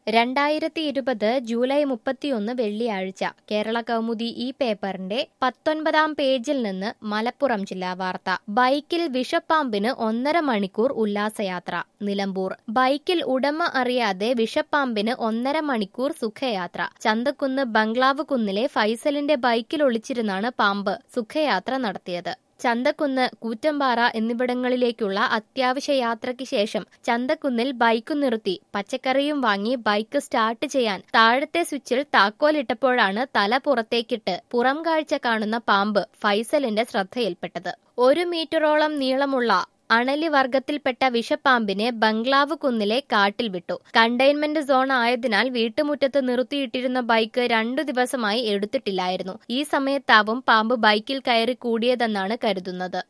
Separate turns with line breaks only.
രണ്ടായിരത്തി ഇരുപത് ജൂലൈ മുപ്പത്തിയൊന്ന് വെള്ളിയാഴ്ച കേരള കൗമുദി ഈ പേപ്പറിന്റെ പത്തൊൻപതാം പേജിൽ നിന്ന് മലപ്പുറം ജില്ലാ വാർത്ത ബൈക്കിൽ വിഷപ്പാമ്പിന് ഒന്നര മണിക്കൂർ ഉല്ലാസയാത്ര നിലമ്പൂർ ബൈക്കിൽ ഉടമ അറിയാതെ വിഷപ്പാമ്പിന് ഒന്നര മണിക്കൂർ സുഖയാത്ര ചന്തക്കുന്ന് ബംഗ്ലാവ് കുന്നിലെ ഫൈസലിന്റെ ബൈക്കിൽ ഒളിച്ചിരുന്നാണ് പാമ്പ് സുഖയാത്ര നടത്തിയത് ചന്തക്കുന്ന് കൂറ്റമ്പാറ എന്നിവിടങ്ങളിലേക്കുള്ള അത്യാവശ്യ യാത്രയ്ക്ക് ശേഷം ചന്തക്കുന്നിൽ ബൈക്ക് നിർത്തി പച്ചക്കറിയും വാങ്ങി ബൈക്ക് സ്റ്റാർട്ട് ചെയ്യാൻ താഴത്തെ സ്വിച്ചിൽ താക്കോലിട്ടപ്പോഴാണ് തല പുറത്തേക്കിട്ട് പുറം കാഴ്ച കാണുന്ന പാമ്പ് ഫൈസലിന്റെ ശ്രദ്ധയിൽപ്പെട്ടത് ഒരു മീറ്ററോളം നീളമുള്ള അണലി വർഗത്തിൽപ്പെട്ട വിഷപ്പാമ്പിനെ ബംഗ്ലാവ് കുന്നിലെ കാട്ടിൽ വിട്ടു കണ്ടെയ്ൻമെന്റ് സോൺ ആയതിനാൽ വീട്ടുമുറ്റത്ത് നിർത്തിയിട്ടിരുന്ന ബൈക്ക് രണ്ടു ദിവസമായി എടുത്തിട്ടില്ലായിരുന്നു ഈ സമയത്താവും പാമ്പ് ബൈക്കിൽ കയറി കൂടിയതെന്നാണ് കരുതുന്നത്